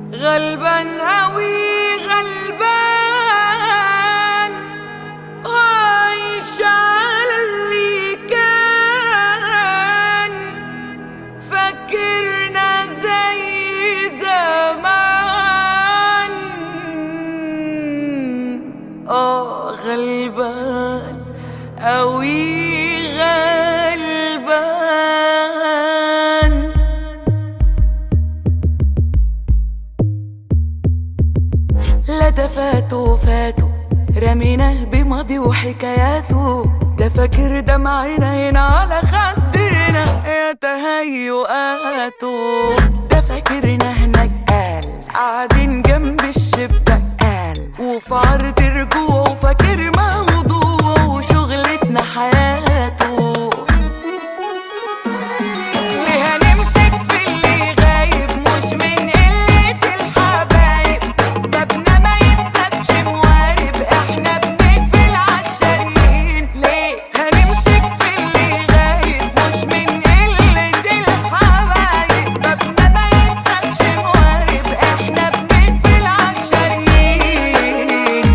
غلبان هوي غلبان عايش على اللي كان فاكرنا زي زمان اه غلبان أوي غلبان لا ده فاتوا فاتوا رميناه بماضي وحكاياته ده فاكر دمعنا هنا على خدنا يا تهيؤاته ده فاكرنا هناك قال قاعدين جنب الشباك قال وفي عرض رجوعه فاكر موضوعه وشغلتنا حياته ليه هنمسك في اللي غايب مش من قلة الحبايب بابنا ما يتسابش موارب احنا بنقفل عالشاريين ليه هنمسك في اللي غايب مش من قلة الحبايب بابنا ما يتسابش موارب احنا بنقفل عالشاريين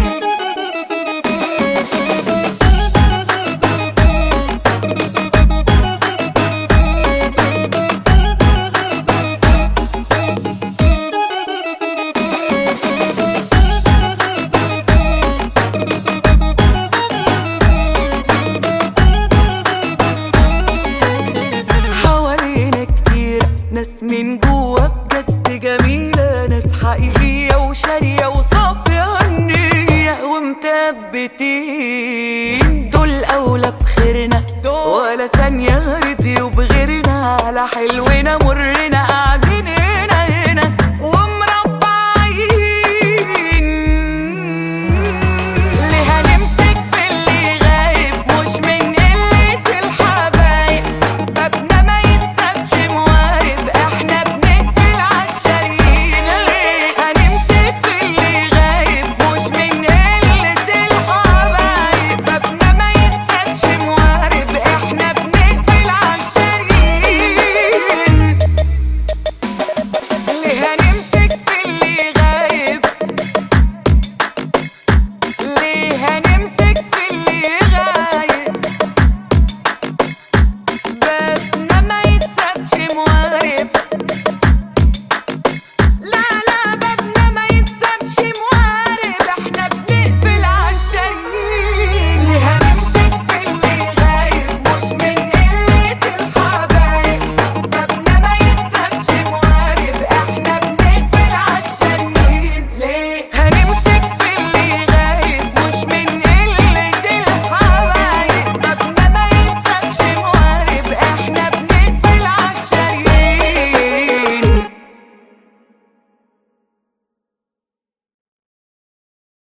حوالينا كتير ناس من جوا بجد جميلة ناس حقيقية وشارية وصافية النية ومثبتين دول أولى بخيرنا ولا ثانية رضيوا بغيرنا على حلونا مرنا